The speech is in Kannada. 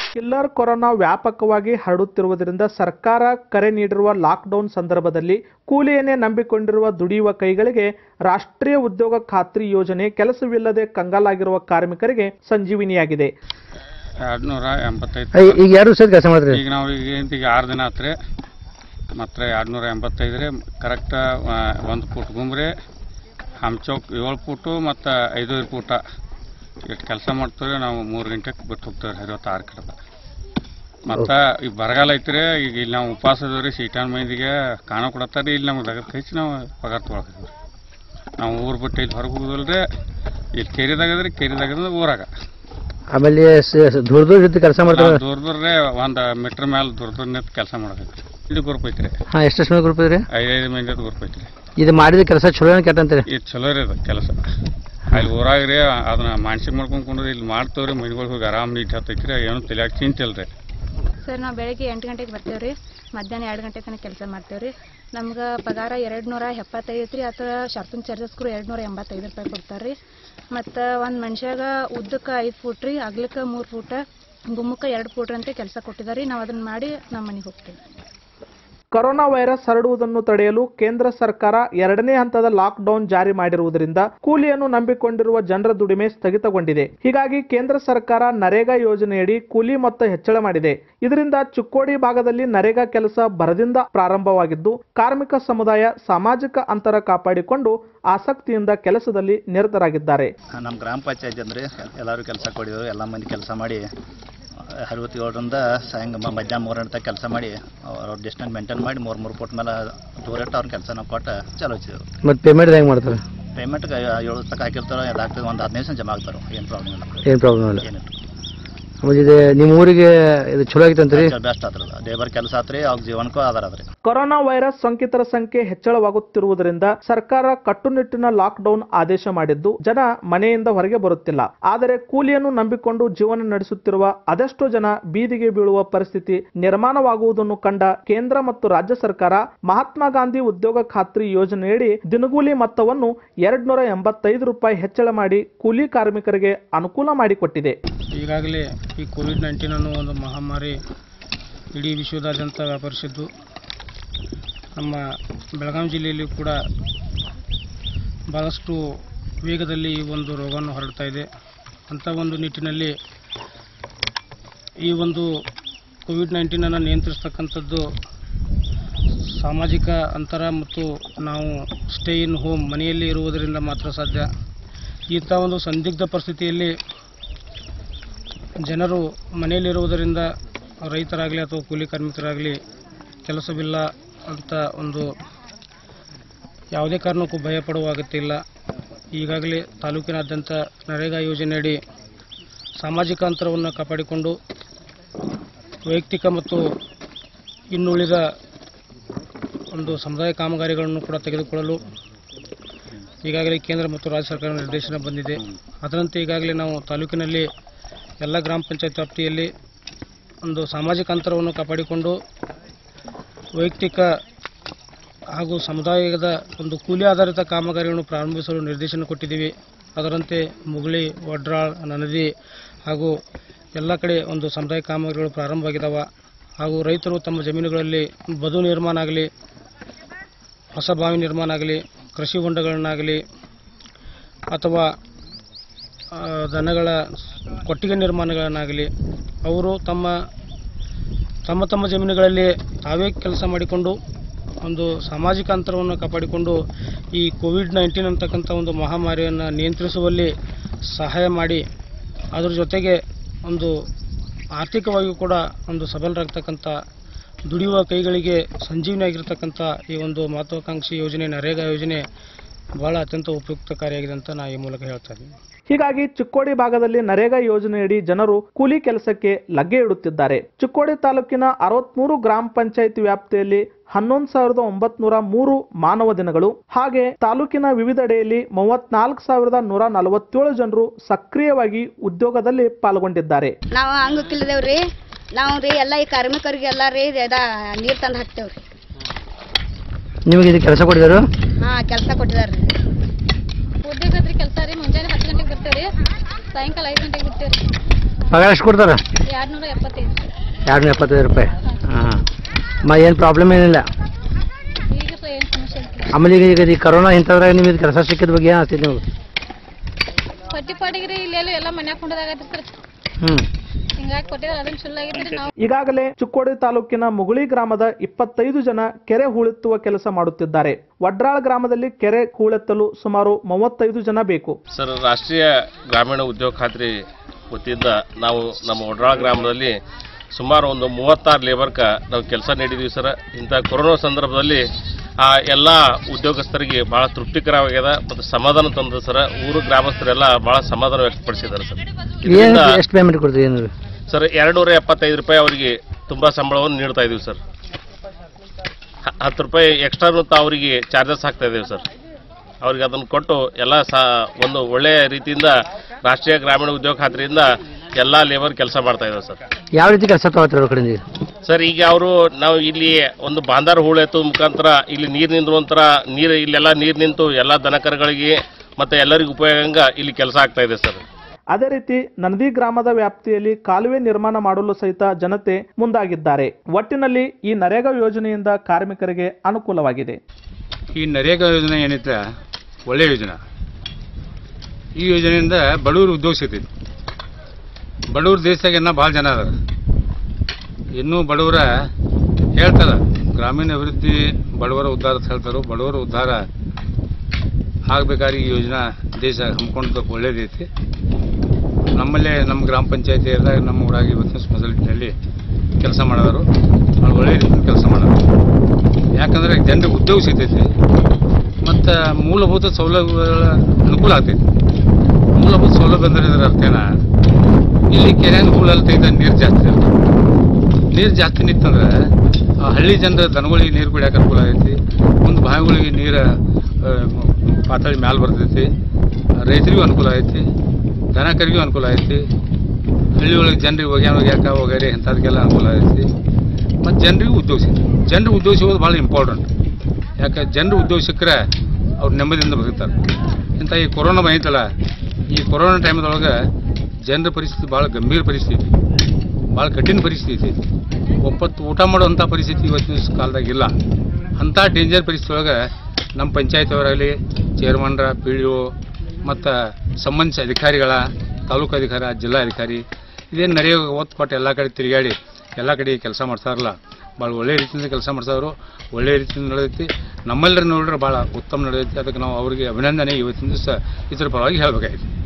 ಕಿಲ್ಲರ್ ಕೊರೋನಾ ವ್ಯಾಪಕವಾಗಿ ಹರಡುತ್ತಿರುವುದರಿಂದ ಸರ್ಕಾರ ಕರೆ ನೀಡಿರುವ ಲಾಕ್ಡೌನ್ ಸಂದರ್ಭದಲ್ಲಿ ಕೂಲಿಯನ್ನೇ ನಂಬಿಕೊಂಡಿರುವ ದುಡಿಯುವ ಕೈಗಳಿಗೆ ರಾಷ್ಟ್ರೀಯ ಉದ್ಯೋಗ ಖಾತ್ರಿ ಯೋಜನೆ ಕೆಲಸವಿಲ್ಲದೆ ಕಂಗಾಲಾಗಿರುವ ಕಾರ್ಮಿಕರಿಗೆ ಸಂಜೀವಿನಿಯಾಗಿದೆ ಎರಡ್ನೂರ ಎಂಬತ್ತೈದು ಐ- ಈಗ ಎರಡು ದಿವಸ ಕೆಲಸ ಮಾಡಿದ್ರಿ ಈಗ ನಾವು ಈಗ ಏನ್ ಈಗ ಆರು ದಿನ ಆತ್ರಿ ಮತ್ತು ಎರಡ್ನೂರ ಎಂಬತ್ತೈದು ರೀ ಕರೆಕ್ಟ್ ಒಂದು ಫೂಟ್ ಗುಂಬ್ರಿ ಹಂಚೌಕ್ ಏಳು ಫೂಟು ಮತ್ತು ಐದೂವರೆ ಫೂಟ ಇಷ್ಟು ಕೆಲಸ ಮಾಡ್ತೀವಿ ನಾವು ಮೂರು ಗಂಟೆಗೆ ಬಿಟ್ಟು ಹೋಗ್ತೀವಿ ರೀ ಐವತ್ತಾರು ಕಡೆದ ಮತ್ತು ಈಗ ಬರಗಾಲ ಐತ್ರಿ ಈಗ ಇಲ್ಲಿ ನಾವು ಉಪವಾಸ ಅದಾವ ರೀ ಸೀಟಾನ್ ಮಂದಿಗೆ ಕಾಣ ಕೊಡತ್ತಾರೆ ಇಲ್ಲಿ ನಮ್ಗೆ ದಗದ ಕೈಸಿ ನಾವು ಪಗಾರ ತೊಗೊಳಕತ್ತೀವಿ ನಾವು ಊರು ಬಿಟ್ಟು ಇಲ್ಲಿ ಹೊರಗೆ ಹೋಗೋದಿಲ್ಲ ರೀ ಇಲ್ಲಿ ಕೆರಿದಾಗದ್ರಿ ಕೆರಿದಾಗದ ಊರಾಗ ಆಮೇಲೆ ಸ- ಸ- ದೂರ ದೂರ ಜೊತೆ ಕೆಲಸ ಮಾಡ್ತಾರೆ ನಾವು ದೂರ ದೂರ ಒಂದು ಮೀಟ್ರ್ ಮೇಲೆ ದೂರ ದೂರ ನಿಂತು ಕೆಲಸ ಮಾಡಬೇಕು ಇಲ್ಲಿ ಗ್ರೂಪ್ ಐತ್ರಿ ಹಾಂ ಎಷ್ಟು ಮಂದಿ ಗ್ರೂಪ್ ಇದ್ರಿ ಐದೈದು ಮಂದಿ ಗ್ರೂಪ್ ಐತ್ರಿ ಇದು ಮಾಡಿದ ಕೆಲಸ ಚಲೋ ಏನು ಕೆಟ್ಟ ಅಂತೀರಿ ಇದು ಚಲೋ ರೀ ಅದು ಕೆಲಸ ಅಲ್ಲಿ ಊರಾಗ ರೀ ಅದನ್ನ ಮಾನಸಿಕ ಮಾಡ್ಕೊಂಡು ಕುಂಡ್ರಿ ಇಲ್ಲಿ ಮಾಡ್ತೇವ್ರಿ ಮನೆಗಳಿಗೆ ಹೋಗಿ ಆರಾಮ್ ನೀಟ್ ಹತ್ತೈತ್ರಿ ಏನು ತಲೆಯಾಗ ಚಿಂತಿಲ್ಲ ರೀ ಸರ್ ನಾವು ಬೆಳಗ್ಗೆ ಎಂಟು ಗಂಟೆಗೆ ಬರ್ತೇವೆ ರೀ ಮಧ್ಯಾಹ್ನ ಎರಡು ಗಂಟೆ ತನಕ ಕೆಲಸ ಮಾಡ್ತೇವೆ ರೀ ನಮ್ಗೆ ಪಗಾರ ಎರಡು ನೂರ ಎಪ್ಪತ್ತೈದು ರೀ ಅಥವಾ ಶಾರ್ಪಿಂಗ್ ಚಾರ್ಜಸ್ ಕೂಡ ಎರಡು ನೂರ ಎಂಬತ್ತೈದು ರೂಪಾಯಿ ಕೊಡ್ತಾರೆ ರೀ ಮತ್ತು ಒಂದು ಮನುಷ್ಯಾಗ ಉದ್ದಕ್ಕೆ ಐದು ಫೂಟ್ ರೀ ಅಗ್ಲಕ್ಕೆ ಮೂರು ಫೂಟ ಗುಮ್ಮಕ್ಕೆ ಎರಡು ಫೂಟ್ ಅಂತ ಕೆಲಸ ಕೊಟ್ಟಿದ್ದಾರೆ ರೀ ನಾವು ಅದನ್ನು ಮಾಡಿ ನಮ್ಮ ಮನೆಗೆ ಹೋಗ್ತೇವೆ ಕೊರೋನಾ ವೈರಸ್ ಹರಡುವುದನ್ನು ತಡೆಯಲು ಕೇಂದ್ರ ಸರ್ಕಾರ ಎರಡನೇ ಹಂತದ ಲಾಕ್ಡೌನ್ ಜಾರಿ ಮಾಡಿರುವುದರಿಂದ ಕೂಲಿಯನ್ನು ನಂಬಿಕೊಂಡಿರುವ ಜನರ ದುಡಿಮೆ ಸ್ಥಗಿತಗೊಂಡಿದೆ ಹೀಗಾಗಿ ಕೇಂದ್ರ ಸರ್ಕಾರ ನರೇಗಾ ಯೋಜನೆಯಡಿ ಕೂಲಿ ಮೊತ್ತ ಹೆಚ್ಚಳ ಮಾಡಿದೆ ಇದರಿಂದ ಚಿಕ್ಕೋಡಿ ಭಾಗದಲ್ಲಿ ನರೇಗಾ ಕೆಲಸ ಭರದಿಂದ ಪ್ರಾರಂಭವಾಗಿದ್ದು ಕಾರ್ಮಿಕ ಸಮುದಾಯ ಸಾಮಾಜಿಕ ಅಂತರ ಕಾಪಾಡಿಕೊಂಡು ಆಸಕ್ತಿಯಿಂದ ಕೆಲಸದಲ್ಲಿ ನಿರತರಾಗಿದ್ದಾರೆ ನಮ್ಮ ಗ್ರಾಮ ಪಂಚಾಯತಿ ಅಂದರೆ ಎಲ್ಲರೂ ಕೆಲಸ ಕೊಡಿದ್ರು ಎಲ್ಲ ಮಂದಿ ಕೆಲಸ ಮಾಡಿ ಅರವತ್ತೇಳರಿಂದ ಸಾಯಂಕಾಲ ಮಧ್ಯಾಹ್ನ ಮೂರು ಗಂಟೆ ಕೆಲಸ ಮಾಡಿ ಅವ್ರ ಡಿಸ್ಟೆನ್ಸ್ ಮೇಂಟೈನ್ ಮಾಡಿ ಮೂರು ಮೂರು ಫುಟ್ ಮೇಲೆ ದೂರ ಇಟ್ಟು ಅವ್ರ ಕೆಲಸ ನಾವು ಕೊಟ್ಟು ಚಲೋ ಹಚ್ಚಿದ್ರು ಮತ್ತು ಪೇಮೆಂಟ್ ಹೆಂಗೆ ಮಾಡ್ತಾರೆ ಪೇಮೆಂಟ್ಗೆ ಏಳು ರೂಪಾಯಿ ಹಾಕಿರ್ತಾರೆ ಅದಾಗ್ತದೆ ಒಂದು ಹದಿನೈದು ದಿವಸ ಜಮಾ ಆಗ್ತಾರೆ ಏನು ಪ್ರಾಬ್ಲಮ್ ಇಲ್ಲ ಏನು ಪ್ರಾಬ್ಲಮ್ ಇಲ್ಲ ಏನಿಲ್ಲ ಆಮೇಲೆ ಇದು ನಿಮ್ಮ ಊರಿಗೆ ಇದು ಚಲೋ ಆಗಿತ್ತು ಅಂತೀರಿ ಬೆಸ್ಟ್ ಆತ್ರದ ಲೇಬರ್ ಕೆಲಸ ಆತ್ರಿ ಅವ್ರ ಜೀವನಕ್ಕೂ ಆಧಾರ ಅದ್ರಿ ಕೊರೋನಾ ವೈರಸ್ ಸೋಂಕಿತರ ಸಂಖ್ಯೆ ಹೆಚ್ಚಳವಾಗುತ್ತಿರುವುದರಿಂದ ಸರ್ಕಾರ ಕಟ್ಟುನಿಟ್ಟಿನ ಲಾಕ್ಡೌನ್ ಆದೇಶ ಮಾಡಿದ್ದು ಜನ ಮನೆಯಿಂದ ಹೊರಗೆ ಬರುತ್ತಿಲ್ಲ ಆದರೆ ಕೂಲಿಯನ್ನು ನಂಬಿಕೊಂಡು ಜೀವನ ನಡೆಸುತ್ತಿರುವ ಅದೆಷ್ಟೋ ಜನ ಬೀದಿಗೆ ಬೀಳುವ ಪರಿಸ್ಥಿತಿ ನಿರ್ಮಾಣವಾಗುವುದನ್ನು ಕಂಡ ಕೇಂದ್ರ ಮತ್ತು ರಾಜ್ಯ ಸರ್ಕಾರ ಮಹಾತ್ಮ ಗಾಂಧಿ ಉದ್ಯೋಗ ಖಾತ್ರಿ ಯೋಜನೆಯಡಿ ದಿನಗೂಲಿ ಮೊತ್ತವನ್ನು ಎರಡ್ ನೂರ ಎಂಬತ್ತೈದು ರೂಪಾಯಿ ಹೆಚ್ಚಳ ಮಾಡಿ ಕೂಲಿ ಕಾರ್ಮಿಕರಿಗೆ ಅನುಕೂಲ ಮಾಡಿಕೊಟ್ಟಿದೆ ಈಗಾಗಲೇ ಈ ಕೋವಿಡ್ ನೈನ್ಟೀನ್ ಅನ್ನೋ ಒಂದು ಮಹಾಮಾರಿ ಇಡೀ ವಿಶ್ವದಾದ್ಯಂತ ವ್ಯಾಪರಿಸಿದ್ದು ನಮ್ಮ ಬೆಳಗಾವಿ ಜಿಲ್ಲೆಯಲ್ಲಿ ಕೂಡ ಭಾಳಷ್ಟು ವೇಗದಲ್ಲಿ ಈ ಒಂದು ರೋಗವನ್ನು ಹರಡ್ತಾ ಇದೆ ಅಂಥ ಒಂದು ನಿಟ್ಟಿನಲ್ಲಿ ಈ ಒಂದು ಕೋವಿಡ್ ನೈನ್ಟೀನನ್ನು ನಿಯಂತ್ರಿಸ್ತಕ್ಕಂಥದ್ದು ಸಾಮಾಜಿಕ ಅಂತರ ಮತ್ತು ನಾವು ಸ್ಟೇ ಇನ್ ಹೋಮ್ ಮನೆಯಲ್ಲಿ ಇರುವುದರಿಂದ ಮಾತ್ರ ಸಾಧ್ಯ ಇಂಥ ಒಂದು ಸಂದಿಗ್ಧ ಪರಿಸ್ಥಿತಿಯಲ್ಲಿ ಜನರು ಮನೆಯಲ್ಲಿರುವುದರಿಂದ ರೈತರಾಗಲಿ ಅಥವಾ ಕೂಲಿ ಕಾರ್ಮಿಕರಾಗಲಿ ಕೆಲಸವಿಲ್ಲ ಅಂತ ಒಂದು ಯಾವುದೇ ಕಾರಣಕ್ಕೂ ಭಯ ಪಡುವ ಅಗತ್ಯ ಇಲ್ಲ ಈಗಾಗಲೇ ತಾಲೂಕಿನಾದ್ಯಂತ ನರೇಗಾ ಯೋಜನೆಯಡಿ ಸಾಮಾಜಿಕ ಅಂತರವನ್ನು ಕಾಪಾಡಿಕೊಂಡು ವೈಯಕ್ತಿಕ ಮತ್ತು ಇನ್ನುಳಿದ ಒಂದು ಸಮುದಾಯ ಕಾಮಗಾರಿಗಳನ್ನು ಕೂಡ ತೆಗೆದುಕೊಳ್ಳಲು ಈಗಾಗಲೇ ಕೇಂದ್ರ ಮತ್ತು ರಾಜ್ಯ ಸರ್ಕಾರ ನಿರ್ದೇಶನ ಬಂದಿದೆ ಅದರಂತೆ ಈಗಾಗಲೇ ನಾವು ತಾಲೂಕಿನಲ್ಲಿ ಎಲ್ಲ ಗ್ರಾಮ ಪಂಚಾಯತ್ ವ್ಯಾಪ್ತಿಯಲ್ಲಿ ಒಂದು ಸಾಮಾಜಿಕ ಅಂತರವನ್ನು ಕಾಪಾಡಿಕೊಂಡು ವೈಯಕ್ತಿಕ ಹಾಗೂ ಸಮುದಾಯದ ಒಂದು ಕೂಲಿ ಆಧಾರಿತ ಕಾಮಗಾರಿಗಳನ್ನು ಪ್ರಾರಂಭಿಸಲು ನಿರ್ದೇಶನ ಕೊಟ್ಟಿದ್ದೀವಿ ಅದರಂತೆ ಮುಗುಳಿ ವಡ್ರಾಳ್ ನನದಿ ಹಾಗೂ ಎಲ್ಲ ಕಡೆ ಒಂದು ಸಮುದಾಯ ಕಾಮಗಾರಿಗಳು ಪ್ರಾರಂಭವಾಗಿದ್ದಾವೆ ಹಾಗೂ ರೈತರು ತಮ್ಮ ಜಮೀನುಗಳಲ್ಲಿ ಬದು ನಿರ್ಮಾಣ ಆಗಲಿ ಹೊಸ ಬಾವಿ ನಿರ್ಮಾಣ ಆಗಲಿ ಕೃಷಿ ಹೊಂಡಗಳನ್ನಾಗಲಿ ಅಥವಾ ಆ, ದನಗಳ ಕೊಟ್ಟಿಗೆ ನಿರ್ಮಾಣಗಳನ್ನಾಗಲಿ ಅವರು ತಮ್ಮ ತಮ್ಮ ತಮ್ಮ ಜಮೀನುಗಳಲ್ಲಿ ತಾವೇ ಕೆಲಸ ಮಾಡಿಕೊಂಡು ಒಂದು ಸಾಮಾಜಿಕ ಅಂತರವನ್ನು ಕಾಪಾಡಿಕೊಂಡು ಈ ಕೋವಿಡ್ ನೈನ್ಟೀನ್ ಅಂತಕ್ಕಂಥ ಒಂದು ಮಹಾಮಾರಿಯನ್ನು ನಿಯಂತ್ರಿಸುವಲ್ಲಿ ಸಹಾಯ ಮಾಡಿ ಅದ್ರ ಜೊತೆಗೆ ಒಂದು ಆರ್ಥಿಕವಾಗಿಯೂ ಕೂಡ ಒಂದು ಸಬಲರಾಗ್ತಕ್ಕಂಥ ದುಡಿಯುವ ಕೈಗಳಿಗೆ ಸಂಜೀವನಿ ಆಗಿರ್ತಕ್ಕಂಥ ಈ ಒಂದು ಮಹತ್ವಾಕಾಂಕ್ಷಿ ಯೋಜನೆ ನರೇಗಾ ಯೋಜನೆ ಬಹಳ ಅತ್ಯಂತ ಉಪಯುಕ್ತಕಾರಿಯಾಗಿದೆ ಅಂತ ನಾ ಈ ಮೂಲಕ ಹೇಳ್ತಾ ಇದ್ದೀನಿ ಹೀಗಾಗಿ ಚಿಕ್ಕೋಡಿ ಭಾಗದಲ್ಲಿ ನರೇಗಾ ಯೋಜನೆಯಡಿ ಜನರು ಕೂಲಿ ಕೆಲಸಕ್ಕೆ ಲಗ್ಗೆ ಇಡುತ್ತಿದ್ದಾರೆ ಚಿಕ್ಕೋಡಿ ತಾಲೂಕಿನ ಅರವತ್ಮೂರು ಗ್ರಾಮ ಪಂಚಾಯಿತಿ ವ್ಯಾಪ್ತಿಯಲ್ಲಿ ಹನ್ನೊಂದು ಸಾವಿರದ ಒಂಬತ್ನೂರ ಮೂರು ಮಾನವ ದಿನಗಳು ಹಾಗೆ ತಾಲೂಕಿನ ವಿವಿಧೆಡೆಯಲ್ಲಿ ಮೂವತ್ನಾಲ್ಕು ಸಾವಿರದ ನೂರ ನಲವತ್ತೇಳು ಜನರು ಸಕ್ರಿಯವಾಗಿ ಉದ್ಯೋಗದಲ್ಲಿ ಪಾಲ್ಗೊಂಡಿದ್ದಾರೆ ನಾವು ಹಂಗಕ್ಕಿಲ್ಲದೇವ್ರಿ ನಾವು ರೀ ಎಲ್ಲ ಈ ಕಾರ್ಮಿಕರಿಗೆಲ್ಲ ರೀ ಇದ ನೀರು ತಂದು ಹಾಕ್ತೇವ್ರಿ ನಿಮಗೆ ಇದು ಕೆಲಸ ಕೊಟ್ಟಿದ್ದಾರೆ ಹಾ ಕೆಲಸ ಕೊಟ್ಟಿದಾರೆ ರೀ ಉದ್ಯೋಗದ್ರಿ ಕೆಲಸ ರೀ ಮುಂಜಾನೆ ಹತ್ತು ಗಂಟೆಗೆ ಬರ್ತೇವೆ ರೀ ಸಾಯಂಕಾಲ ಐದು ಗಂಟೆಗೆ ಬಿಡ್ತೇವೆ ರೀ ಪಗಾರ ಎಷ್ಟು ಕೊಡ್ತಾರ ಎರಡು ನೂರ ಎಪ್ಪತ್ತೈದು ಎರಡು ನೂರ ಎಪ್ಪತ್ತೈದು ರೂಪಾಯಿ ಹಾಂ ಮ ಏನು ಪ್ರಾಬ್ಲಮ್ ಏನಿಲ್ಲ ಈಗ ಏನು ಸಮಸ್ಯೆ ಇಲ್ಲ ಆಮೇಲೆ ಈಗ ಈಗ ಈ ಕರೋನಾ ಇಂಥದ್ರಾಗ ನಿಮಗೆ ಕೆಲಸ ಸಿಕ್ಕಿದ ಬಗ್ಗೆ ಏನು ಆಗ್ತೈತಿ ನಿಮ್ಗೆ ಪಟ್ಟಿ ಪಾಡಿಗ್ರಿ ಇಲ್ಲೆಲ್ಲ ಎಲ್ಲ ಮನ್ಯಾಗ ಕೊಂಡೋದಾಗತ್ತೆ ಸರ್ ಹ್ಞೂ ಹಿಂಗಾಗಿ ಕೊಟ್ಟಿದ್ರೆ ಅದನ್ನ ಚಲೋ ಆಗೈತ್ರಿ ನಾವು ಈಗಾಗಲೇ ಚಿಕ್ಕೋಡಿ ತಾಲೂಕಿನ ಮುಗುಳಿ ಗ್ರಾಮದ ಇಪ್ಪತ್ತೈದು ಜನ ಕೆರೆ ಹೂಳೆತ್ತುವ ಕೆಲಸ ಮಾಡುತ್ತಿದ್ದಾರೆ ವಡ್ರಾಳ್ ಗ್ರಾಮದಲ್ಲಿ ಕೆರೆ ಹೂಳೆತ್ತಲು ಸುಮಾರು ಮೂವತ್ತೈದು ಜನ ಬೇಕು ಸರ್ ರಾಷ್ಟ್ರೀಯ ಗ್ರಾಮೀಣ ಉದ್ಯೋಗ ಖಾತ್ರಿ ವತಿಯಿಂದ ನಾವು ನಮ್ಮ ಒಡ್ರಾಳ ಗ್ರಾಮದಲ್ಲಿ ಸುಮಾರು ಒಂದು ಮೂವತ್ತಾರು ಲೇಬರ್ಕ ನಾವು ಕೆಲಸ ನೀಡಿದ್ದೀವಿ ಸರ್ ಇಂಥ ಕೊರೋನಾ ಸಂದರ್ಭದಲ್ಲಿ ಆ ಎಲ್ಲ ಉದ್ಯೋಗಸ್ಥರಿಗೆ ಭಾಳ ತೃಪ್ತಿಕರವಾಗ್ಯದ ಮತ್ತು ಸಮಾಧಾನ ತಂದ ಸರ್ ಊರು ಗ್ರಾಮಸ್ಥರೆಲ್ಲ ಭಾಳ ಸಮಾಧಾನ ವ್ಯಕ್ತಪಡಿಸಿದ್ದಾರೆ ಸರ್ ಏನು ಇದರಿಂದ ಎಷ್ಟು ಪೇಮೆಂಟ್ ಕೊಡ್ತೀವಿ ಏನು ಸರ್ ಎರಡು ನೂರ ಎಪ್ಪತ್ತೈದು ರೂಪಾಯಿ ಅವರಿಗೆ ತುಂಬ ಸಂಬಳವನ್ನು ನೀಡ್ತಾ ಇದ್ದೀವಿ ಸರ್ ಹ- ಹತ್ತು ರೂಪಾಯಿ ಎಕ್ಸ್ಟ್ರಾ ಅವರಿಗೆ ಚಾರ್ಜಸ್ ಹಾಕ್ತಾ ಇದ್ದೀವಿ ಸರ್ ಅವ್ರಿಗೆ ಅದನ್ನು ಕೊಟ್ಟು ಎಲ್ಲ ಸಹ ಒಂದು ಒಳ್ಳೆಯ ರೀತಿಯಿಂದ ರಾಷ್ಟ್ರೀಯ ಗ್ರಾಮೀಣ ಉದ್ಯೋಗ ಖಾತ್ರಿಯಿಂದ ಎಲ್ಲ ಲೇಬರ್ ಕೆಲಸ ಮಾಡ್ತಾ ಇದ್ದಾರೆ ಸರ್ ಯಾವ ರೀತಿ ಕೆಲಸ ತಗೋತಾರೆ ಅವ್ರ ಕಡೆಯಿಂದ ಈಗ? ಸರ್ ಈಗ ಅವರು ನಾವು ಇಲ್ಲಿ ಒಂದು ಬಾಂದಾರ ಹೂಳು ಎತ್ತುವ ಮುಖಾಂತರ ಇಲ್ಲಿ ನೀರು ನಿಂದ್ರುವಂತರ ನೀರು ಇಲ್ಲೆಲ್ಲ ನೀರು ನಿಂತು ಎಲ್ಲ ದನಕರುಗಳಿಗೆ ಮತ್ತು ಎಲ್ಲರಿಗೂ ಉಪಯೋಗಂಗ ಇಲ್ಲಿ ಕೆಲಸ ಆಗ್ತಾ ಇದೆ ಸರ್ ಅದೇ ರೀತಿ ನನದಿ ಗ್ರಾಮದ ವ್ಯಾಪ್ತಿಯಲ್ಲಿ ಕಾಲುವೆ ನಿರ್ಮಾಣ ಮಾಡಲು ಸಹಿತ ಜನತೆ ಮುಂದಾಗಿದ್ದಾರೆ ಒಟ್ಟಿನಲ್ಲಿ ಈ ನರೇಗಾ ಯೋಜನೆಯಿಂದ ಕಾರ್ಮಿಕರಿಗೆ ಅನುಕೂಲವಾಗಿದೆ ಈ ನರೇಗಾ ಯೋಜನೆ ಏನೈತೆ ಒಳ್ಳೆಯ ಯೋಜನೆ ಈ ಯೋಜನೆಯಿಂದ ಬಡವರು ಉದ್ಯೋಗ ಸಿಗ್ತೈತಿ ಬಡವ್ರ ದೇಶದಾಗ ಇನ್ನೂ ಭಾಳ ಜನ ಅದಾರ ಇನ್ನೂ ಬಡವರ ಹೇಳ್ತಾರ ಗ್ರಾಮೀಣ ಅಭಿವೃದ್ಧಿ ಬಡವರ ಉದ್ಧಾರ ಅಂತ ಹೇಳ್ತಾರೋ ಬಡವರ ಉದ್ಧಾರ ಆಗ್ಬೇಕಾದ್ರೆ ಈ ಯೋಜನಾ ದೇಶ ಹಮ್ಮಿಕೊಂಡು ಒಳ್ಳೇದೈತಿ ನಮ್ಮಲ್ಲೇ ನಮ್ಮ ಗ್ರಾಮ ಪಂಚಾಯತಿ ಎಲ್ಲ ನಮ್ಮ ಊರಾಗಿ ಇವತ್ತಿನ ಫೆಸಿಲಿಟಿನಲ್ಲಿ ಕೆಲಸ ಮಾಡೋರು ಭಾಳ ಒಳ್ಳೆಯ ರೀತಿಯಿಂದ ಕೆಲಸ ಮಾಡೋರು ಯಾಕಂದ್ರೆ ಜನರಿಗೆ ಉದ್ಯೋಗ ಸಿಗ್ತೈತಿ ಮತ್ತು ಮೂಲಭೂತ ಸೌಲಭ್ಯಗಳ ಅನುಕೂಲ ಆಗ್ತೈತಿ ಮೂಲಭೂತ ಸೌಲಭ್ಯ ಅಂದ್ರೆ ಇದರ ಅರ್ಥ ಏನ ಇಲ್ಲಿ ಕೆರೆಯನ್ನು ಹೂಳಲ್ಲಿ ತೆಗೆದ ನೀರು ಜಾಸ್ತಿ ಇರ್ತದೆ ನೀರು ಜಾಸ್ತಿ ನಿಂತಂದ್ರೆ ಆ ಹಳ್ಳಿ ಜನರ ದನಗಳಿಗೆ ನೀರು ಕುಡಿಯೋಕೆ ಅನುಕೂಲ ಆಗೈತಿ ಒಂದು ಬಾವಿಗಳಿಗೆ ನೀರು ಆ, ಪಾತಾಳಿ ಮ್ಯಾಲೆ ಬರ್ತೈತಿ ರೈತರಿಗೂ ಅನುಕೂಲ ಐತಿ ದನ ಕರಿಗೂ ಅನುಕೂಲ ಐತಿ ಹಳ್ಳಿ ಒಳಗೆ ಜನರಿಗೆ ಒಗ್ಯಾನ ಒಗ್ಯಾಕ ವಗೈರೆ ಇಂಥದಕ್ಕೆಲ್ಲ ಅನುಕೂಲ ಐತಿ ಮತ್ತು ಜನರಿಗೂ ಉದ್ಯೋಗ ಸಿಗ್ತದೆ ಜನರಿಗೆ ಉದ್ಯೋಗ ಸಿಗೋದು ಭಾಳ ಇಂಪಾರ್ಟೆಂಟ್ ಯಾಕೆ ಜನರು ಉದ್ಯೋಗ ಸಿಕ್ಕರೆ ಅವ್ರು ನೆಮ್ಮದಿಯಿಂದ ಬದುಕ್ತಾರೆ ಇಂಥ ಈ ಕೊರೋನಾ ಬಂದಿತ್ತಲ್ಲ ಈ ಕೊರೋನಾ ಟೈಮ್ದೊಳಗೆ ಜನರ ಪರಿಸ್ಥಿತಿ ಭಾಳ ಗಂಭೀರ ಪರಿಸ್ಥಿತಿ ಭಾಳ ಕಠಿಣ ಪರಿಸ್ಥಿತಿ ಐತಿ ಒಪ್ಪತ್ತು ಊಟ ಮಾಡುವಂಥ ಪರಿಸ್ಥಿತಿ ಇವತ್ತಿನ ಕಾಲದಾಗ ಇಲ್ಲ ಅಂಥ ಡೇಂಜರ್ ಪರಿಸ್ಥಿತಿ ಒಳಗೆ ನಮ್ಮ ಪಂಚಾಯತ್ ಅವರಾಗಲಿ ಚೇರ್ಮನ್ರ ಪಿ ಡಿ ಒ ಮತ್ತು ಸಂಬಂಧಿಸಿದ ಅಧಿಕಾರಿಗಳ ತಾಲೂಕು ಅಧಿಕಾರಿ ಜಿಲ್ಲಾ ಅಧಿಕಾರಿ ಇದೇನು ನಡೆಯೋ ಒತ್ತು ಕೊಟ್ಟು ಎಲ್ಲ ಕಡೆ ತಿರುಗಾಡಿ ಎಲ್ಲ ಕಡೆ ಕೆಲಸ ಮಾಡ್ತಾರಲ್ಲ ಭಾಳ ಒಳ್ಳೆ ರೀತಿಯಿಂದ ಕೆಲಸ ಮಾಡ್ತಾರೋ ಒಳ್ಳೆ ರೀತಿಯಿಂದ ನಡೆದೈತಿ ನಮ್ಮೆಲ್ಲರ ನೋಡಿದ್ರೆ ಭಾಳ ಉತ್ತಮ ನಡೆದೈತಿ ಅದಕ್ಕೆ ನಾವು ಅವರಿಗೆ ಅಭಿನಂದನೆ ಇವತ್ತಿನ ದಿವಸ ಇದ್ರ ಪರವಾಗಿ ಹೇಳಬೇಕಾಯ್ತು